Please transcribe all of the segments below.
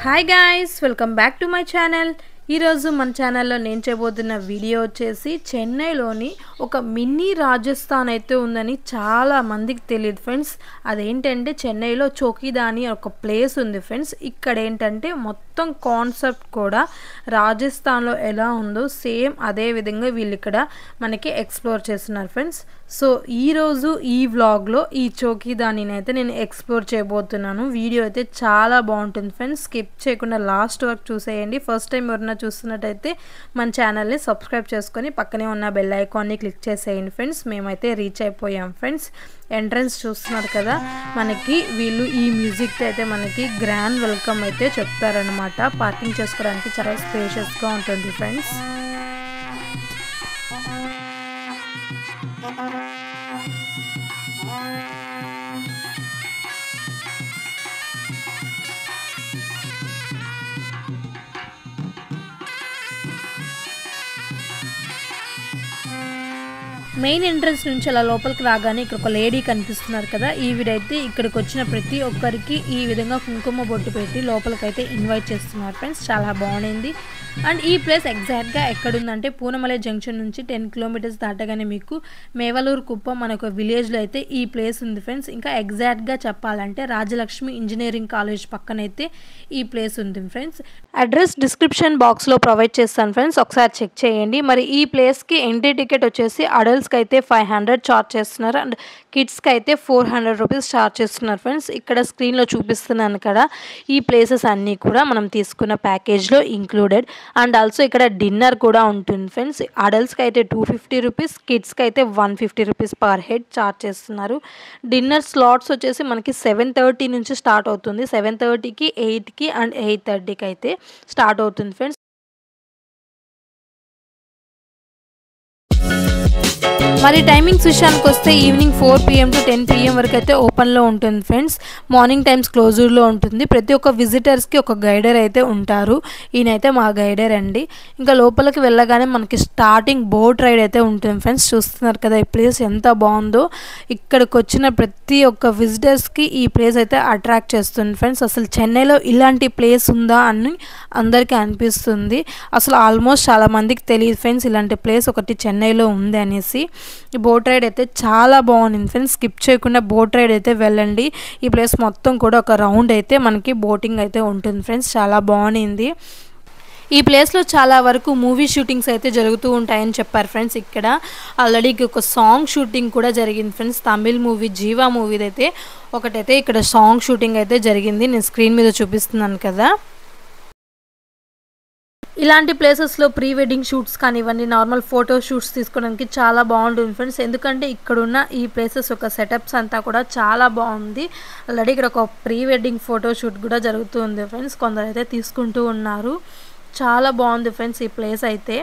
hi guys welcome back to my channel ఈరోజు మన ఛానల్లో నేను చేయబోతున్న వీడియో వచ్చేసి చెన్నైలోని ఒక మినీ రాజస్థాన్ అయితే ఉందని చాలా మందికి తెలియదు ఫ్రెండ్స్ అదేంటంటే చెన్నైలో చౌకీదాని ఒక ప్లేస్ ఉంది ఫ్రెండ్స్ ఇక్కడ ఏంటంటే మొత్తం కాన్సెప్ట్ కూడా రాజస్థాన్లో ఎలా ఉందో సేమ్ అదే విధంగా వీళ్ళు ఇక్కడ మనకి ఎక్స్ప్లోర్ చేస్తున్నారు ఫ్రెండ్స్ సో ఈరోజు ఈ వ్లాగ్లో ఈ చౌకీదానిని అయితే నేను ఎక్స్ప్లోర్ చేయబోతున్నాను వీడియో అయితే చాలా బాగుంటుంది ఫ్రెండ్స్ స్కిప్ చేయకుండా లాస్ట్ వరకు చూసేయండి ఫస్ట్ టైం ఎవరైనా చూస్తున్నట్టయితే మన ఛానల్ని సబ్స్క్రైబ్ చేసుకొని పక్కనే ఉన్న బెల్ ఐకాన్ని క్లిక్ చేసేయండి ఫ్రెండ్స్ మేమైతే రీచ్ అయిపోయాం ఫ్రెండ్స్ ఎంట్రన్స్ చూస్తున్నారు కదా మనకి వీళ్ళు ఈ మ్యూజిక్ అయితే మనకి గ్రాండ్ వెల్కమ్ అయితే చెప్తారనమాట పార్కింగ్ చేసుకోవడానికి చాలా స్పేషియస్గా ఉంటుంది ఫ్రెండ్స్ మెయిన్ ఎంట్రన్స్ నుంచి అలా లోపలికి రాగానే ఇక్కడ ఒక లేడీ కనిపిస్తున్నారు కదా ఈవిడైతే ఇక్కడికి వచ్చిన ప్రతి ఒక్కరికి ఈ విధంగా కుంకుమ బొట్టు పెట్టి లోపలికైతే ఇన్వైట్ చేస్తున్నారు ఫ్రెండ్స్ చాలా బాగుంది అండ్ ఈ ప్లేస్ ఎగ్జాక్ట్గా ఎక్కడుందంటే పూనమలై జంక్షన్ నుంచి టెన్ కిలోమీటర్స్ దాటగానే మీకు మేవలూరు కుప్పం మన ఒక విలేజ్లో అయితే ఈ ప్లేస్ ఉంది ఫ్రెండ్స్ ఇంకా ఎగ్జాక్ట్గా చెప్పాలంటే రాజలక్ష్మి ఇంజనీరింగ్ కాలేజ్ పక్కనైతే ఈ ప్లేస్ ఉంది ఫ్రెండ్స్ అడ్రస్ డిస్క్రిప్షన్ బాక్స్లో ప్రొవైడ్ చేస్తాను ఫ్రెండ్స్ ఒకసారి చెక్ చేయండి మరి ఈ ప్లేస్కి ఎంట్రీ టికెట్ వచ్చేసి అడల్ట్స్కి అయితే ఫైవ్ హండ్రెడ్ చార్జ్ చేస్తున్నారు అండ్ కిడ్స్కి అయితే ఫోర్ హండ్రెడ్ రూపీస్ చార్జ్ చేస్తున్నారు ఫ్రెండ్స్ ఇక్కడ స్క్రీన్లో చూపిస్తున్నాను కదా ఈ ప్లేసెస్ అన్నీ కూడా మనం తీసుకున్న ప్యాకేజ్లో ఇంక్లూడెడ్ అండ్ ఆల్సో ఇక్కడ డిన్నర్ కూడా ఉంటుంది ఫ్రెండ్స్ అడల్ట్స్కి అయితే టూ ఫిఫ్టీ రూపీస్ కిడ్స్కి అయితే one fifty rupees per head charge చేస్తున్నారు డిన్నర్ స్లాట్స్ వచ్చేసి మనకి సెవెన్ థర్టీ నుంచి స్టార్ట్ అవుతుంది సెవెన్ థర్టీకి ఎయిట్కి అండ్ ఎయిట్ థర్టీకి అయితే స్టార్ట్ అవుతుంది ఫ్రెండ్స్ మరి టైమింగ్స్ విషయానికి వస్తే evening four PM to ten PM వరకు అయితే ఓపెన్లో ఉంటుంది ఫ్రెండ్స్ మార్నింగ్ టైమ్స్ క్లోజర్లో ఉంటుంది ప్రతి ఒక్క విజిటర్స్కి ఒక గైడర్ అయితే ఉంటారు ఈయనైతే మా గైడర్ అండి ఇంకా లోపలికి వెళ్ళగానే మనకి స్టార్టింగ్ బోట్ రైడ్ అయితే ఉంటుంది ఫ్రెండ్స్ చూస్తున్నారు కదా ఈ ప్లేస్ ఎంత బాగుందో ఇక్కడికి వచ్చిన ప్రతి ఒక్క విజిటర్స్కి ఈ ప్లేస్ అయితే అట్రాక్ట్ చేస్తుంది ఫ్రెండ్స్ అసలు చెన్నైలో ఇలాంటి ప్లేస్ ఉందా అని అందరికీ అనిపిస్తుంది అసలు ఆల్మోస్ట్ చాలా మందికి తెలియదు ఫ్రెండ్స్ ఇలాంటి ప్లేస్ ఒకటి చెన్నైలో ఉంది అనేసి ఈ బోట్ రైడ్ అయితే చాలా బాగుంది ఫ్రెండ్స్ స్కిప్ చేయకుండా బోట్ రైడ్ అయితే వెళ్ళండి ఈ ప్లేస్ మొత్తం కూడా ఒక రౌండ్ అయితే మనకి బోటింగ్ అయితే ఉంటుంది ఫ్రెండ్స్ చాలా బాగుంది ఈ ప్లేస్లో చాలా వరకు మూవీ షూటింగ్స్ అయితే జరుగుతూ ఉంటాయని చెప్పారు ఫ్రెండ్స్ ఇక్కడ ఆల్రెడీ ఒక సాంగ్ షూటింగ్ కూడా జరిగింది ఫ్రెండ్స్ తమిళ్ మూవీ జీవా మూవీది అయితే ఒకటైతే ఇక్కడ సాంగ్ షూటింగ్ అయితే జరిగింది నేను స్క్రీన్ మీద చూపిస్తున్నాను కదా ఇలాంటి ప్లేసెస్లో ప్రీ వెడ్డింగ్ షూట్స్ కానివ్వండి నార్మల్ ఫోటో షూట్స్ తీసుకోవడానికి చాలా బాగుంటుంది ఫ్రెండ్స్ ఎందుకంటే ఇక్కడున్న ఈ ప్లేసెస్ ఒక సెటప్స్ అంతా కూడా చాలా బాగుంది ఆల్రెడీ ఇక్కడ ఒక ప్రీ వెడ్డింగ్ ఫోటో షూట్ కూడా జరుగుతుంది ఫ్రెండ్స్ కొందరు అయితే తీసుకుంటూ ఉన్నారు చాలా బాగుంది ఫ్రెండ్స్ ఈ ప్లేస్ అయితే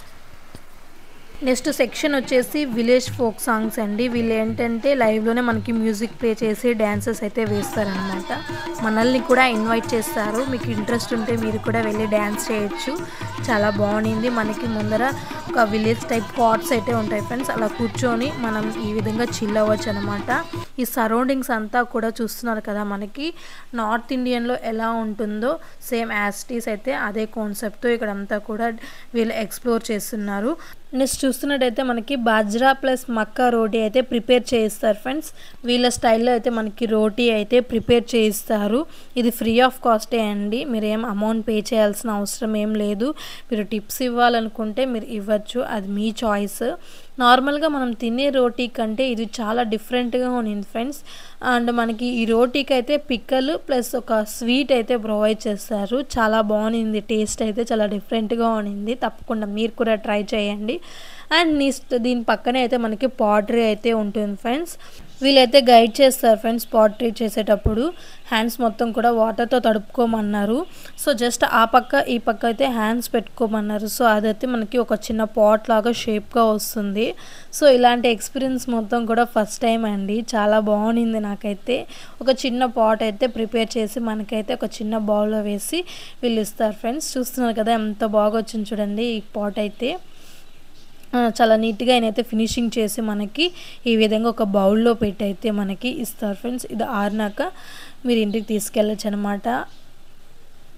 నెక్స్ట్ సెక్షన్ వచ్చేసి విలేజ్ ఫోక్ సాంగ్స్ అండి వీళ్ళు ఏంటంటే లైవ్లోనే మనకి మ్యూజిక్ ప్లే చేసి డ్యాన్సెస్ అయితే వేస్తారనమాట మనల్ని కూడా ఇన్వైట్ చేస్తారు మీకు ఇంట్రెస్ట్ ఉంటే మీరు కూడా వెళ్ళి డ్యాన్స్ చేయొచ్చు చాలా బాగుంది మనకి ముందర ఒక విలేజ్ టైప్ పాట్స్ అయితే ఉంటాయి ఫ్రెండ్స్ అలా కూర్చొని మనం ఈ విధంగా చిల్ అవ్వచ్చు అనమాట ఈ సరౌండింగ్స్ అంతా కూడా చూస్తున్నారు కదా మనకి నార్త్ ఇండియన్లో ఎలా ఉంటుందో సేమ్ యాస్టీస్ అయితే అదే కాన్సెప్ట్తో ఇక్కడ అంతా కూడా వీళ్ళు ఎక్స్ప్లోర్ చేస్తున్నారు నెక్స్ట్ చూస్తున్నట్టయితే మనకి బాజ్రా ప్లస్ మక్కా రోటీ అయితే ప్రిపేర్ చేయిస్తారు ఫ్రెండ్స్ వీళ్ళ స్టైల్లో అయితే మనకి రోటీ అయితే ప్రిపేర్ చేయిస్తారు ఇది ఫ్రీ ఆఫ్ కాస్టే అండి మీరు ఏం అమౌంట్ పే చేయాల్సిన అవసరం ఏం లేదు మీరు టిప్స్ ఇవ్వాలనుకుంటే మీరు ఇవ్వచ్చు అది మీ చాయిస్ నార్మల్గా మనం తినే రోటీ కంటే ఇది చాలా డిఫరెంట్గా ఉంది ఫ్రెండ్స్ అండ్ మనకి ఈ రోటీకి అయితే పిక్కలు ప్లస్ ఒక స్వీట్ అయితే ప్రొవైడ్ చేస్తారు చాలా బాగుంది టేస్ట్ అయితే చాలా డిఫరెంట్గా ఉంది తప్పకుండా మీరు కూడా ట్రై చేయండి అండ్ నెక్స్ట్ దీని పక్కనే అయితే మనకి పాటరీ అయితే ఉంటుంది ఫ్రెండ్స్ వీళ్ళైతే గైడ్ చేస్తారు ఫ్రెండ్స్ పాటరీ చేసేటప్పుడు హ్యాండ్స్ మొత్తం కూడా వాటర్తో తడుపుకోమన్నారు సో జస్ట్ ఆ పక్క ఈ పక్క అయితే హ్యాండ్స్ పెట్టుకోమన్నారు సో అదైతే మనకి ఒక చిన్న పాట్ లాగా షేప్గా వస్తుంది సో ఇలాంటి ఎక్స్పీరియన్స్ మొత్తం కూడా ఫస్ట్ టైం అండి చాలా బాగుంది నాకైతే ఒక చిన్న పాట్ అయితే ప్రిపేర్ చేసి మనకైతే ఒక చిన్న బౌల్లో వేసి వీళ్ళు ఇస్తారు ఫ్రెండ్స్ చూస్తున్నారు కదా ఎంత బాగా వచ్చింది చూడండి ఈ పాట్ అయితే ఆ, చాలా నీట్గా ఆయన అయితే ఫినిషింగ్ చేసి మనకి ఈ విధంగా ఒక బౌల్లో పెట్టి అయితే మనకి ఇస్తారు ఫ్రెండ్స్ ఇది ఆరినాక మీరు ఇంటికి తీసుకెళ్ళచ్చు అనమాట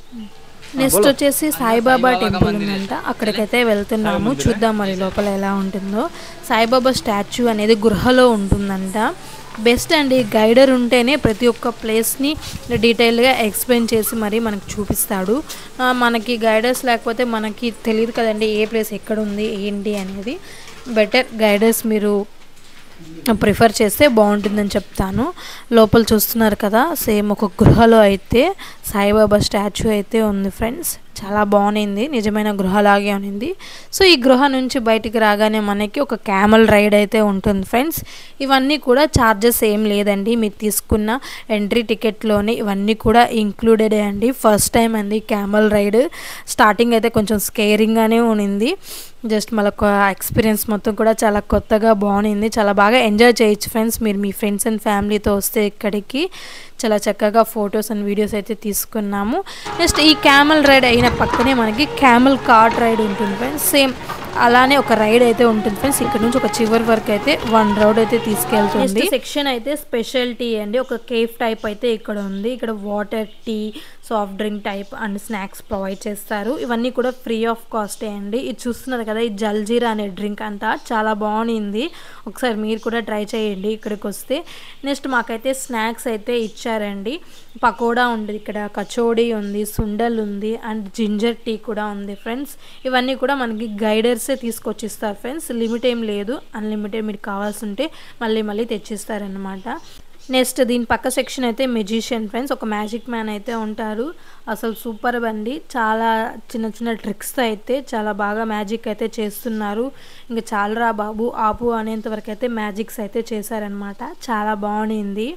నెక్స్ట్ వచ్చేసి సాయిబాబా టెంపుల్ ఉందంట అక్కడికైతే వెళ్తున్నాము చూద్దాం మరి లోపల ఎలా ఉంటుందో సాయిబాబా స్టాచ్యూ అనేది గృహలో ఉంటుందంట బెస్ట్ అండి గైడర్ ఉంటేనే ప్రతి ఒక్క ప్లేస్ని డీటెయిల్గా ఎక్స్ప్లెయిన్ చేసి మరి మనకు చూపిస్తాడు ఆ, మనకి గైడర్స్ లేకపోతే మనకి తెలియదు కదండి ఏ ప్లేస్ ఎక్కడ ఉంది ఏంటి అనేది బెటర్ గైడర్స్ మీరు ప్రిఫర్ చేస్తే బాగుంటుందని చెప్తాను లోపల చూస్తున్నారు కదా సేమ్ ఒక గృహలో అయితే సాయిబాబా స్టాచ్యూ అయితే ఉంది ఫ్రెండ్స్ చాలా బాగుంది నిజమైన గృహలాగే ఉంది సో ఈ గృహ నుంచి బయటికి రాగానే మనకి ఒక క్యామల్ రైడ్ అయితే ఉంటుంది ఫ్రెండ్స్ ఇవన్నీ కూడా ఛార్జెస్ ఏం లేదండి మీరు తీసుకున్న ఎంట్రీ టికెట్లోనే ఇవన్నీ కూడా ఇంక్లూడెడే అండి ఫస్ట్ టైం అండి క్యామల్ రైడ్ స్టార్టింగ్ అయితే కొంచెం స్కేరింగ్గానే ఉన్నింది జస్ట్ మనకు ఎక్స్పీరియన్స్ మొత్తం కూడా చాలా కొత్తగా బాగుంది చాలా బాగా ఎంజాయ్ చేయొచ్చు ఫ్రెండ్స్ మీరు మీ ఫ్రెండ్స్ అండ్ ఫ్యామిలీతో వస్తే ఇక్కడికి చాలా చక్కగా ఫొటోస్ అండ్ వీడియోస్ అయితే తీసుకున్నాము నెక్స్ట్ ఈ క్యామల్ రైడ్ అయిన పక్కనే మనకి క్యామల్ కార్ట్ రైడ్ ఉంటుంది ఫ్రెండ్స్ సేమ్ అలానే ఒక రైడ్ అయితే ఉంటుంది ఫ్రెండ్స్ ఇక్కడ నుంచి ఒక చివరి వరకు అయితే వన్ రౌడ్ అయితే తీసుకెళ్తుంది సెక్షన్ అయితే స్పెషల్ టీ అండి ఒక కేఫ్ టైప్ అయితే ఇక్కడ ఉంది ఇక్కడ water tea soft drink type and snacks provide చేస్తారు ఇవన్నీ కూడా ఫ్రీ ఆఫ్ కాస్టే అండి ఇది చూస్తున్నారు కదా ఈ జల్జీరా అనే డ్రింక్ అంతా చాలా బాగుంది ఒకసారి మీరు కూడా ట్రై చేయండి ఇక్కడికి వస్తే నెక్స్ట్ మాకైతే స్నాక్స్ అయితే ఇచ్చారండి పకోడా ఉంది ఇక్కడ కచోడీ ఉంది సుండల్ ఉంది అండ్ జింజర్ టీ కూడా ఉంది ఫ్రెండ్స్ ఇవన్నీ కూడా మనకి గైడర్సే తీసుకొచ్చి ఇస్తారు ఫ్రెండ్స్ లిమిట్ ఏం లేదు అన్లిమిటెడ్ మీకు కావాల్సి ఉంటే మళ్ళీ మళ్ళీ తెచ్చిస్తారనమాట నెక్స్ట్ దీని పక్క సెక్షన్ అయితే మెజిషియన్ ఫ్రెండ్స్ ఒక మ్యాజిక్ మ్యాన్ అయితే ఉంటారు అసలు సూపర్ బండి చాలా చిన్న చిన్న ట్రిక్స్ అయితే చాలా బాగా మ్యాజిక్ అయితే చేస్తున్నారు ఇంకా చాలరా బాబు ఆపు అనేంత వరకు అయితే మ్యాజిక్స్ అయితే చేశారనమాట చాలా బాగుంది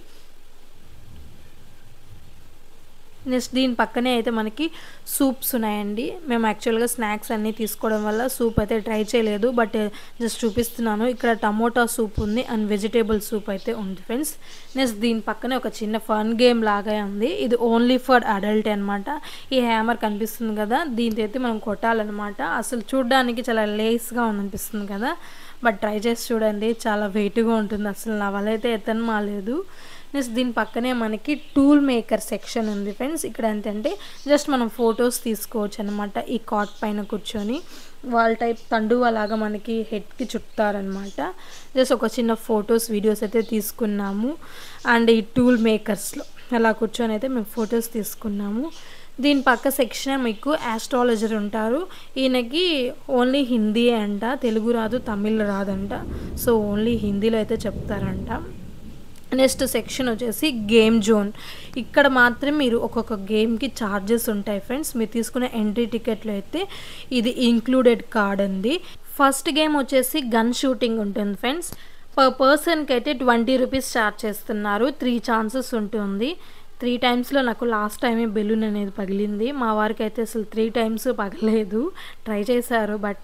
నెక్స్ట్ దీని పక్కనే అయితే మనకి సూప్స్ ఉన్నాయండి మేము యాక్చువల్గా స్నాక్స్ అన్నీ తీసుకోవడం వల్ల సూప్ అయితే ట్రై చేయలేదు బట్ జస్ట్ చూపిస్తున్నాను ఇక్కడ టమోటా సూప్ ఉంది అండ్ వెజిటేబుల్ సూప్ అయితే ఉంది ఫ్రెండ్స్ నెక్స్ట్ దీని పక్కనే ఒక చిన్న ఫన్ గేమ్ లాగా ఉంది ఇది ఓన్లీ ఫర్ అడల్ట్ అనమాట ఈ హ్యామర్ కనిపిస్తుంది కదా దీంతో అయితే మనం కొట్టాలన్నమాట అసలు చూడడానికి చాలా లేస్గా అనిపిస్తుంది కదా బట్ ట్రై చేసి చూడండి చాలా వెయిట్గా ఉంటుంది అసలు నా వల్ల అయితే ఎత్తను మాలేదు నెక్స్ట్ దీని పక్కనే మనకి టూల్ మేకర్ సెక్షన్ ఉంది ఫ్రెండ్స్ ఇక్కడ ఏంటంటే జస్ట్ మనం ఫొటోస్ తీసుకోవచ్చు అనమాట ఈ కాట్ పైన కూర్చొని వాల్ టైప్ తండువా లాగా మనకి హెడ్కి చుట్టారనమాట జస్ట్ ఒక చిన్న ఫొటోస్ వీడియోస్ అయితే తీసుకున్నాము అండ్ ఈ టూల్ మేకర్స్లో అలా కూర్చొని అయితే మేము ఫొటోస్ తీసుకున్నాము దీని పక్క సెక్షన్ మీకు ఆస్ట్రాలజర్ ఉంటారు ఈయనకి ఓన్లీ హిందీ అంట తెలుగు రాదు తమిళ్ రాదంట సో ఓన్లీ హిందీలో అయితే చెప్తారంట నెక్స్ట్ సెక్షన్ వచ్చేసి గేమ్ జోన్ ఇక్కడ మాత్రం మీరు ఒక్కొక్క గేమ్కి ఛార్జెస్ ఉంటాయి ఫ్రెండ్స్ మీరు తీసుకునే ఎంట్రీ టికెట్లో అయితే ఇది ఇంక్లూడెడ్ కార్డ్ ఉంది ఫస్ట్ గేమ్ వచ్చేసి గన్ షూటింగ్ ఉంటుంది ఫ్రెండ్స్ పర్ పర్సన్కి అయితే ట్వంటీ రూపీస్ ఛార్జ్ చేస్తున్నారు త్రీ ఛాన్సెస్ ఉంటుంది త్రీ టైమ్స్లో నాకు లాస్ట్ టైమే బెలూన్ అనేది పగిలింది మా వారికి అయితే అసలు త్రీ టైమ్స్ పగలేదు ట్రై చేశారు బట్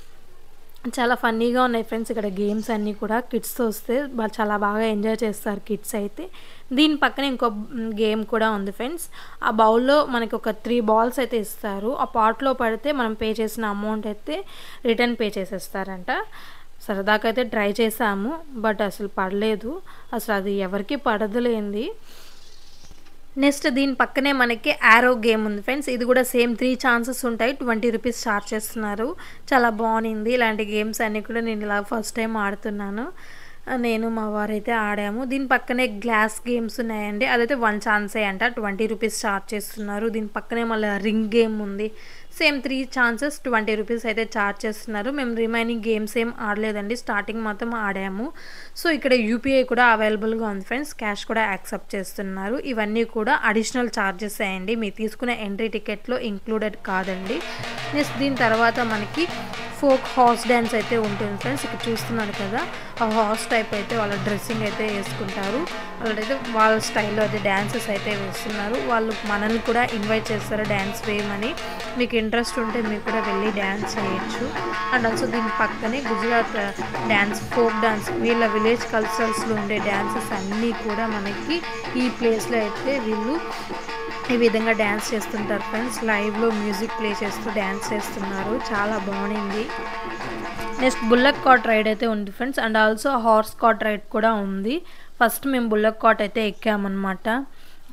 చాలా ఫన్నీగా ఉన్నాయి ఫ్రెండ్స్ ఇక్కడ గేమ్స్ అన్నీ కూడా కిడ్స్తో వస్తే బా- చాలా బాగా ఎంజాయ్ చేస్తారు కిడ్స్ అయితే దీని పక్కన ఇంకో గేమ్ కూడా ఉంది ఫ్రెండ్స్ ఆ బౌల్లో మనకి ఒక త్రీ బాల్స్ అయితే ఇస్తారు ఆ పాట్లో పడితే మనం పే చేసిన అమౌంట్ అయితే రిటర్న్ పే చేసేస్తారంట సరదాకైతే ట్రై చేసాము బట్ అసలు పడలేదు అసలు అది ఎవరికి పడదులేంది నెక్స్ట్ దీని పక్కనే మనకి ఆరో గేమ్ ఉంది ఫ్రెండ్స్ ఇది కూడా సేమ్ త్రీ ఛాన్సెస్ ఉంటాయి ట్వంటీ రూపీస్ చార్జ్ చేస్తున్నారు చాలా బాగుంది ఇలాంటి గేమ్స్ అన్నీ కూడా నేను ఇలా ఫస్ట్ టైం ఆడుతున్నాను నేను మా వారైతే ఆడాము దీని పక్కనే గ్లాస్ గేమ్స్ ఉన్నాయండి అదైతే వన్ ఛాన్సే అంట ట్వంటీ రూపీస్ చార్జ్ చేస్తున్నారు దీని పక్కనే మళ్ళీ రింగ్ గేమ్ ఉంది same three chances twenty rupees అయితే ఛార్జ్ చేస్తున్నారు మేము రిమైనింగ్ గేమ్స్ ఏం ఆడలేదండి స్టార్టింగ్ మాత్రం ఆడాము సో ఇక్కడ యూపీఐ కూడా అవైలబుల్గా ఉంది ఫ్రెండ్స్ క్యాష్ కూడా యాక్సెప్ట్ చేస్తున్నారు ఇవన్నీ కూడా అడిషనల్ ఛార్జెస్ అయ్యండి మీరు తీసుకునే ఎంట్రీ టికెట్లో ఇంక్లూడెడ్ కాదండి నెక్స్ట్ దీని తర్వాత మనకి ఫోక్ హార్స్ డ్యాన్స్ అయితే ఉంటుంది ఫ్రెండ్స్ ఇక్కడ చూస్తున్నారు కదా ఆ హార్స్ టైప్ అయితే వాళ్ళ డ్రెస్సింగ్ అయితే వేసుకుంటారు వాళ్ళైతే వాళ్ళ స్టైల్లో అయితే డ్యాన్సెస్ అయితే వేస్తున్నారు వాళ్ళు మనల్ని కూడా ఇన్వైట్ చేస్తారు డ్యాన్స్ వేయమని మీకు ఇంట్రెస్ట్ ఉంటే మీరు కూడా వెళ్ళి డ్యాన్స్ చేయొచ్చు అండ్ ఆల్సో దీని పక్కనే గుజరాత్ డ్యాన్స్ ఫోక్ డ్యాన్స్ వీళ్ళ విలేజ్ కల్చరల్స్లో ఉండే డ్యాన్సెస్ అన్నీ కూడా మనకి ఈ ప్లేస్లో అయితే వీళ్ళు ఈ విధంగా డ్యాన్స్ చేస్తుంటారు ఫ్రెండ్స్ లైవ్లో మ్యూజిక్ ప్లే చేస్తూ డ్యాన్స్ చేస్తున్నారు చాలా బాగుంది నెక్స్ట్ బుల్లక్ కాట్ రైడ్ అయితే ఉంది friends and also horse cart ride కూడా ఉంది ఫస్ట్ మేము బుల్లక్ కాట్ అయితే ఎక్కామన్నమాట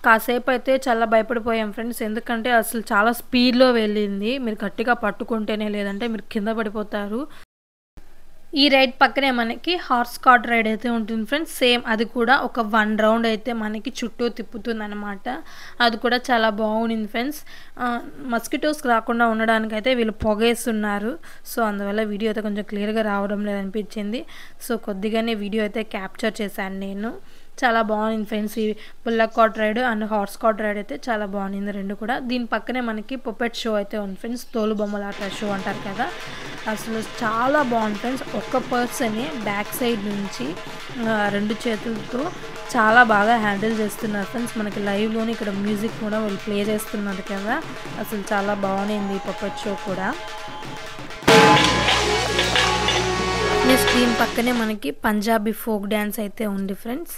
కాసేపు అయితే చాలా భయపడిపోయాం ఫ్రెండ్స్ ఎందుకంటే అసలు చాలా స్పీడ్లో వెళ్ళింది మీరు గట్టిగా పట్టుకుంటేనే లేదంటే మీరు కింద పడిపోతారు ఈ రైడ్ పక్కనే మనకి హార్స్ కార్డ్ రైడ్ అయితే ఉంటుంది ఫ్రెండ్స్ సేమ్ అది కూడా ఒక వన్ రౌండ్ అయితే మనకి చుట్టూ తిప్పుతుంది అనమాట అది కూడా చాలా బాగుంది ఫ్రెండ్స్ మస్కిటోస్ రాకుండా ఉండడానికి అయితే వీళ్ళు పొగేస్తున్నారు సో అందువల్ల వీడియో అయితే కొంచెం క్లియర్గా రావడం లేదనిపించింది సో కొద్దిగానే వీడియో అయితే క్యాప్చర్ చేశాను నేను చాలా బాగుంది ఫ్రెండ్స్ ఈ bullock cart ride and horse cart ride అయితే చాలా బాగుంది రెండు కూడా దీని పక్కనే మనకి పొపెట్ షో అయితే ఉంది ఫ్రెండ్స్ తోలు బొమ్మలాట షో అంటారు కదా అసలు చాలా బాగుంది ఫ్రెండ్స్ ఒక్క పర్సనే బ్యాక్ సైడ్ నుంచి ఆ, రెండు చేతులతో చాలా బాగా హ్యాండిల్ చేస్తున్నారు ఫ్రెండ్స్ మనకి లైవ్లోనే ఇక్కడ మ్యూజిక్ కూడా వాళ్ళు ప్లే చేస్తున్నారు కదా అసలు చాలా బాగుంది ఈ పొపెట్ షో కూడా నెక్స్ట్ దీని పక్కనే మనకి పంజాబీ ఫోక్ డ్యాన్స్ అయితే ఉంది ఫ్రెండ్స్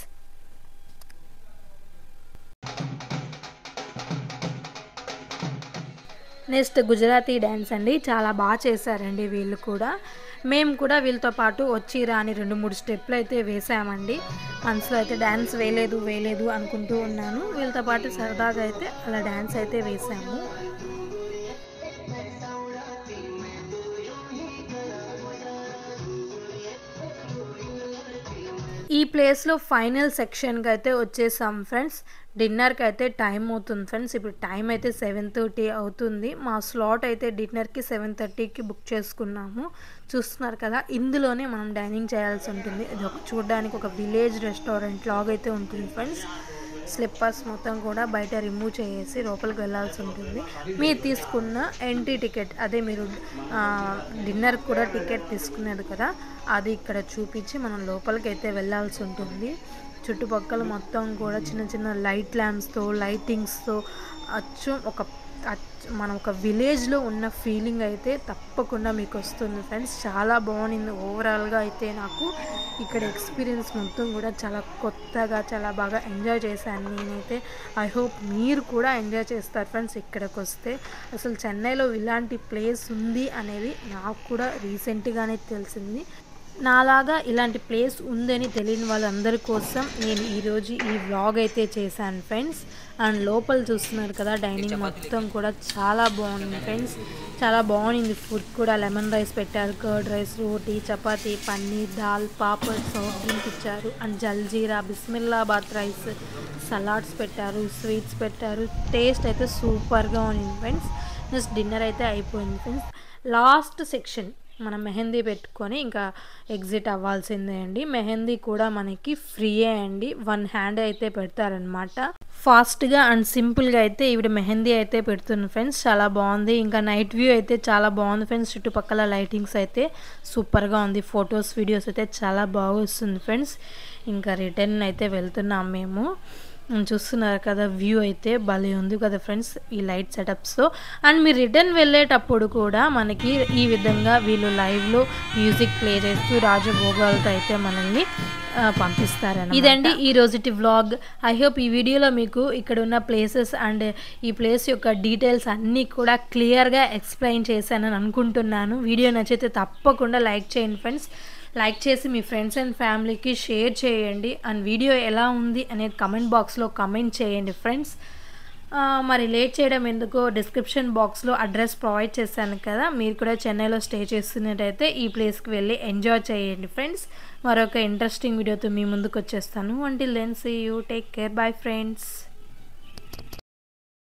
నెక్స్ట్ గుజరాతీ డ్యాన్స్ అండి చాలా బాగా చేశారండి వీళ్ళు కూడా మేము కూడా వీళ్ళతో పాటు వచ్చి రాని రెండు మూడు స్టెప్లు అయితే వేసామండి మనసులో అయితే డ్యాన్స్ వేయలేదు వేయలేదు అనుకుంటూ ఉన్నాను వీళ్ళతో పాటు సరదాగా అయితే అలా డ్యాన్స్ అయితే వేసాము ఈ ప్లేస్లో ఫైనల్ సెక్షన్కి అయితే వచ్చేసాం ఫ్రెండ్స్ డిన్నర్కి అయితే టైం అవుతుంది ఫ్రెండ్స్ ఇప్పుడు టైం అయితే సెవెన్ థర్టీ అవుతుంది మా స్లాట్ అయితే డిన్నర్కి సెవెన్ థర్టీకి బుక్ చేసుకున్నాము చూస్తున్నారు కదా ఇందులోనే మనం డైనింగ్ చేయాల్సి ఉంటుంది ఇది ఒక చూడడానికి ఒక విలేజ్ రెస్టారెంట్ లాగా అయితే ఉంటుంది ఫ్రెండ్స్ స్లిప్పర్స్ మొత్తం కూడా బయట రిమూవ్ చేసి లోపలికి వెళ్ళాల్సి ఉంటుంది మీరు తీసుకున్న ఎంట్రీ టికెట్ అదే మీరు డిన్నర్ కూడా టికెట్ తీసుకునేది కదా అది ఇక్కడ చూపించి మనం లోపలికి అయితే వెళ్ళాల్సి ఉంటుంది చుట్టుపక్కల మొత్తం కూడా చిన్న చిన్న లైట్ ల్యాంప్స్తో లైటింగ్స్తో అచ్చు ఒక అచ్- మన ఒక విలేజ్లో ఉన్న ఫీలింగ్ అయితే తప్పకుండా మీకు వస్తుంది ఫ్రెండ్స్ చాలా బాగుంది ఓవరాల్గా అయితే నాకు ఇక్కడ ఎక్స్పీరియన్స్ మొత్తం కూడా చాలా కొత్తగా చాలా బాగా ఎంజాయ్ చేశాను నేనైతే ఐ హోప్ మీరు కూడా ఎంజాయ్ చేస్తారు ఫ్రెండ్స్ ఇక్కడికి వస్తే అసలు చెన్నైలో ఇలాంటి ప్లేస్ ఉంది అనేది నాకు కూడా రీసెంట్గానే తెలిసింది నాలాగా ఇలాంటి ప్లేస్ ఉందని తెలియని వాళ్ళందరి కోసం నేను ఈరోజు ఈ వ్లాగ్ అయితే చేశాను ఫ్రెండ్స్ అండ్ లోపల చూస్తున్నారు కదా డైనింగ్ మొత్తం కూడా చాలా బాగుంది ఫ్రెండ్స్ చాలా బాగుంది ఫుడ్ కూడా లెమన్ రైస్ పెట్టారు curd rice roti chapati paneer dal papad soft drink ఇచ్చారు అండ్ జల్జీరా బిస్మిల్లాబాద్ రైస్ సలాడ్స్ పెట్టారు స్వీట్స్ పెట్టారు టేస్ట్ అయితే సూపర్గా ఉంది ఫ్రెండ్స్ నెక్స్ట్ డిన్నర్ అయితే అయిపోయింది ఫ్రెండ్స్ లాస్ట్ సెక్షన్ మనం మెహందీ పెట్టుకొని ఇంకా ఎగ్జిట్ అవ్వాల్సిందే అండి మెహందీ కూడా మనకి ఫ్రీయే అండి వన్ హ్యాండ్ అయితే పెడతారనమాట ఫాస్ట్గా అండ్ సింపుల్గా అయితే ఈవిడ మెహందీ అయితే పెడుతుంది ఫ్రెండ్స్ చాలా బాగుంది ఇంకా నైట్ వ్యూ అయితే చాలా బాగుంది ఫ్రెండ్స్ చుట్టుపక్కల లైటింగ్స్ అయితే సూపర్గా ఉంది ఫొటోస్ వీడియోస్ అయితే చాలా బాగా వస్తుంది ఫ్రెండ్స్ ఇంకా రిటర్న్ అయితే వెళ్తున్నాం మేము ఉమ్, చూస్తున్నారు కదా వ్యూ అయితే భలే ఉంది కదా ఫ్రెండ్స్ ఈ లైట్ సెటప్స్తో అండ్ మీరు రిటర్న్ వెళ్ళేటప్పుడు కూడా మనకి ఈ విధంగా వీళ్ళు లైవ్లో మ్యూజిక్ ప్లే చేస్తూ రాజభోగాలతో అయితే మనల్ని ఆ, పంపిస్తారని ఇదండి ఈ రోజుటి వ్లాగ్ ఐ హోప్ ఈ వీడియోలో మీకు ఇక్కడ ఉన్న ప్లేసెస్ అండ్ ఈ ప్లేస్ యొక్క డీటెయిల్స్ అన్నీ కూడా క్లియర్గా ఎక్స్ప్లెయిన్ చేశానని అనుకుంటున్నాను వీడియో నచ్చితే తప్పకుండా లైక్ చేయండి ఫ్రెండ్స్ లైక్ చేసి మీ ఫ్రెండ్స్ అండ్ ఫ్యామిలీకి షేర్ చేయండి అండ్ వీడియో ఎలా ఉంది అనేది కమెంట్ బాక్స్లో కమెంట్ చేయండి ఫ్రెండ్స్ ఆ, మరి లేట్ చేయడం ఎందుకో డిస్క్రిప్షన్ బాక్స్లో అడ్రస్ ప్రొవైడ్ చేశాను కదా మీరు కూడా చెన్నైలో స్టే చేస్తున్నట్టయితే ఈ ప్లేస్కి వెళ్ళి ఎంజాయ్ చేయండి ఫ్రెండ్స్ మరొక ఇంట్రెస్టింగ్ వీడియోతో మీ ముందుకు వచ్చేస్తాను until then see you take care bye friends